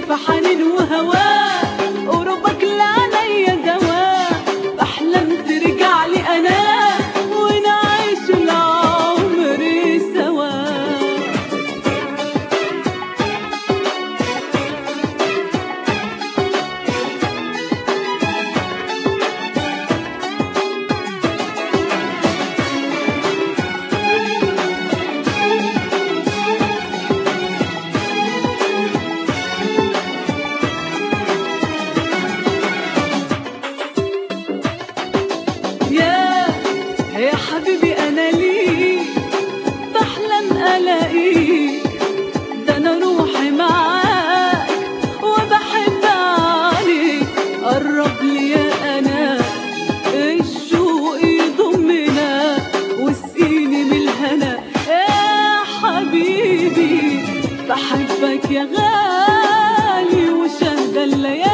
في حنين وهواه قربك لعليا دواء بحلم ترجع لي انا ونعيش العمر سوا يا يا حبيبي انا ليك بحلم الاقيك ده انا روحي معاك وبحب عليك قرب لي يا انا الشوق يضمنا واسقيني من الهنا يا حبيبي بحبك يا غالي وشهد الليالي